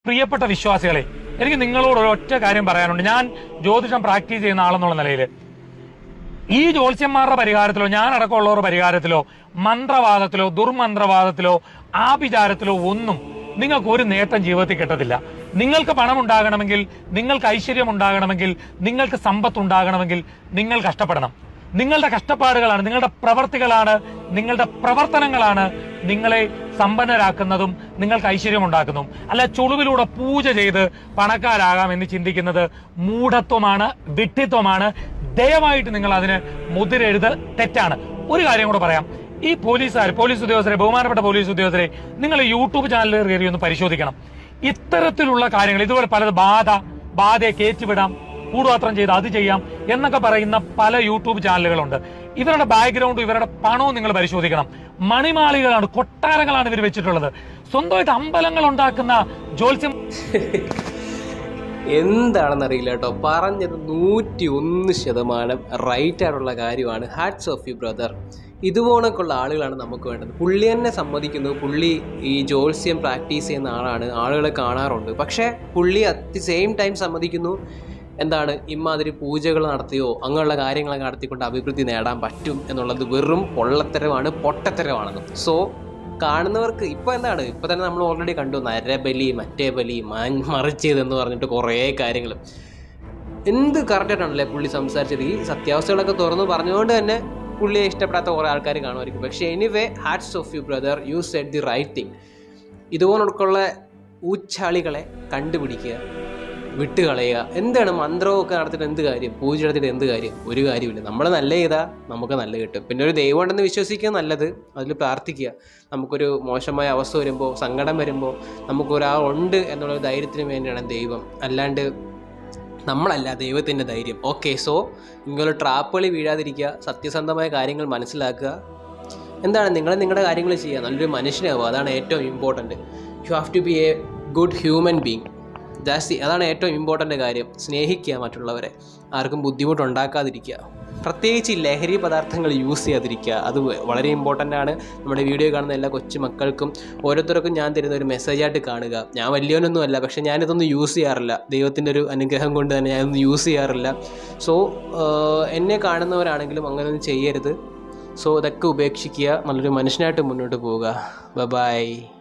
പ്രിയപ്പെട്ട വിശ്വാസികളെ എനിക്ക് നിങ്ങളോട് ഒരൊറ്റ കാര്യം പറയാനുണ്ട് ഞാൻ ജ്യോതിഷം പ്രാക്ടീസ് ചെയ്യുന്ന ആളെന്നുള്ള നിലയിൽ ഈ ജ്യോത്സ്യന്മാരുടെ പരിഹാരത്തിലോ ഞാൻ അടക്കമുള്ളവരുടെ പരിഹാരത്തിലോ മന്ത്രവാദത്തിലോ ദുർമന്ത്രവാദത്തിലോ ആഭിചാരത്തിലോ ഒന്നും നിങ്ങൾക്ക് ഒരു നേട്ടം ജീവിതത്തിൽ കിട്ടത്തില്ല നിങ്ങൾക്ക് പണം ഉണ്ടാകണമെങ്കിൽ നിങ്ങൾക്ക് ഐശ്വര്യം ഉണ്ടാകണമെങ്കിൽ നിങ്ങൾക്ക് സമ്പത്ത് ഉണ്ടാകണമെങ്കിൽ നിങ്ങൾ കഷ്ടപ്പെടണം നിങ്ങളുടെ കഷ്ടപ്പാടുകളാണ് നിങ്ങളുടെ പ്രവർത്തികളാണ് നിങ്ങളുടെ പ്രവർത്തനങ്ങളാണ് നിങ്ങളെ സമ്പന്നരാക്കുന്നതും നിങ്ങൾക്ക് ഐശ്വര്യം ഉണ്ടാക്കുന്നതും അല്ല ചുളിവിലൂടെ പൂജ ചെയ്ത് പണക്കാരാകാം എന്ന് ചിന്തിക്കുന്നത് മൂഢത്വമാണ് വിഡ്ഢിത്വമാണ് ദയവായിട്ട് നിങ്ങൾ അതിന് മുതിരെഴുത് തെറ്റാണ് ഒരു കാര്യം കൂടെ പറയാം ഈ പോലീസുകാർ പോലീസ് ഉദ്യോഗസ്ഥരെ ബഹുമാനപ്പെട്ട പോലീസ് ഉദ്യോഗസ്ഥരെ നിങ്ങൾ യൂട്യൂബ് ചാനലിൽ കയറി ഒന്ന് പരിശോധിക്കണം ഇത്തരത്തിലുള്ള കാര്യങ്ങൾ ഇതുപോലെ പലത് ബാധ ബാധയെ കയറ്റിവിടാം കൂടുപാത്രം ചെയ്ത് അത് ചെയ്യാം എന്നൊക്കെ പറയുന്ന പല യൂട്യൂബ് ചാനലുകളുണ്ട് ഇവരുടെ ബാക്ക്ഗ്രൗണ്ടും ഇവരുടെ പണവും നിങ്ങൾ പരിശോധിക്കണം മണിമാളികളാണ് കൊട്ടാരങ്ങളാണ് ഇവർ വെച്ചിട്ടുള്ളത് സ്വന്തമായിട്ട് അമ്പലങ്ങൾ ഉണ്ടാക്കുന്ന ജ്യോത്സ്യം എന്താണെന്നറിയില്ല കേട്ടോ പറഞ്ഞത് നൂറ്റി ഒന്ന് ശതമാനം റൈറ്റ് ആയിട്ടുള്ള കാര്യമാണ് ഹാറ്റ്സ് ഓഫ് യു ബ്രദർ ഇതുപോലൊക്കെയുള്ള ആളുകളാണ് നമുക്ക് വേണ്ടത് പുള്ളി തന്നെ സമ്മതിക്കുന്നു പുള്ളി ഈ ജോത്സ്യം പ്രാക്ടീസ് ചെയ്യുന്ന ആളാണ് ആളുകളെ കാണാറുണ്ട് പക്ഷേ പുള്ളി അറ്റ് ദി സെയിം ടൈം സമ്മതിക്കുന്നു എന്താണ് ഇമാതിരി പൂജകൾ നടത്തിയോ അങ്ങനെയുള്ള കാര്യങ്ങളൊക്കെ നടത്തിക്കൊണ്ട് അഭിവൃദ്ധി നേടാൻ പറ്റും എന്നുള്ളത് വെറും പൊള്ളത്തരമാണ് പൊട്ടത്തരമാണെന്നും സോ കാണുന്നവർക്ക് ഇപ്പൊ എന്താണ് ഇപ്പൊ തന്നെ നമ്മൾ ഓൾറെഡി കണ്ടു നരബലി മറ്റേ ബലി മാൻ മറിച്ചതെന്ന് പറഞ്ഞിട്ട് കുറേ കാര്യങ്ങൾ എന്ത് കറക്റ്റായിട്ടാണല്ലേ പുള്ളി സംസാരിച്ചത് ഈ സത്യാവസ്ഥകളൊക്കെ തുറന്നു പറഞ്ഞുകൊണ്ട് തന്നെ പുള്ളിയെ ഇഷ്ടപ്പെടാത്ത കുറേ ആൾക്കാർ കാണുമായിരിക്കും പക്ഷേ anyway hats off you brother you set the right thing ഇതുപോലൊക്കെയുള്ള ഊച്ചാളികളെ കണ്ടുപിടിക്കുക വിട്ടുകളയുക എന്താണ് മന്ത്രമൊക്കെ നടത്തിയിട്ട് എന്ത് കാര്യം പൂജ നടത്തിയിട്ട് എന്ത് കാര്യം ഒരു കാര്യമില്ല നമ്മൾ നല്ല ചെയ്താൽ നമുക്ക് നല്ല കിട്ടും പിന്നെ ഒരു ദൈവം ഉണ്ടെന്ന് വിശ്വസിക്കുക നല്ലത് അതിൽ പ്രാർത്ഥിക്കുക നമുക്കൊരു മോശമായ അവസ്ഥ വരുമ്പോൾ സങ്കടം വരുമ്പോൾ നമുക്കൊരാളുണ്ട് എന്നുള്ള ധൈര്യത്തിന് വേണ്ടിയാണ് ദൈവം അല്ലാണ്ട് നമ്മളല്ല ദൈവത്തിൻ്റെ ധൈര്യം ഓക്കെ സോ ഇങ്ങനെ ട്രാപ്പുകളിൽ വീഴാതിരിക്കുക സത്യസന്ധമായ കാര്യങ്ങൾ മനസ്സിലാക്കുക എന്താണ് നിങ്ങൾ നിങ്ങളുടെ കാര്യങ്ങൾ ചെയ്യുക നല്ലൊരു മനുഷ്യനാവുക അതാണ് ഏറ്റവും important you have to be a good human being ജാസ്തി അതാണ് ഏറ്റവും ഇമ്പോർട്ടൻ്റ് കാര്യം സ്നേഹിക്കുക മറ്റുള്ളവരെ ആർക്കും ബുദ്ധിമുട്ടുണ്ടാക്കാതിരിക്കുക പ്രത്യേകിച്ച് ഈ ലഹരി പദാർത്ഥങ്ങൾ യൂസ് ചെയ്യാതിരിക്കുക അത് വളരെ ഇമ്പോർട്ടൻ്റ് ആണ് നമ്മുടെ വീഡിയോ കാണുന്ന എല്ലാ കൊച്ചു മക്കൾക്കും ഓരോരുത്തർക്കും ഞാൻ തരുന്ന ഒരു മെസ്സേജായിട്ട് കാണുക ഞാൻ വലിയവനൊന്നും അല്ല പക്ഷേ ഞാനിതൊന്നും യൂസ് ചെയ്യാറില്ല ദൈവത്തിൻ്റെ ഒരു അനുഗ്രഹം കൊണ്ട് തന്നെ ഞാനൊന്നും യൂസ് ചെയ്യാറില്ല സോ എന്നെ കാണുന്നവരാണെങ്കിലും അങ്ങനെയൊന്നും ചെയ്യരുത് സോ ഇതൊക്കെ ഉപേക്ഷിക്കുക നല്ലൊരു മനുഷ്യനായിട്ട് മുന്നോട്ട് പോവുക ബ ബൈ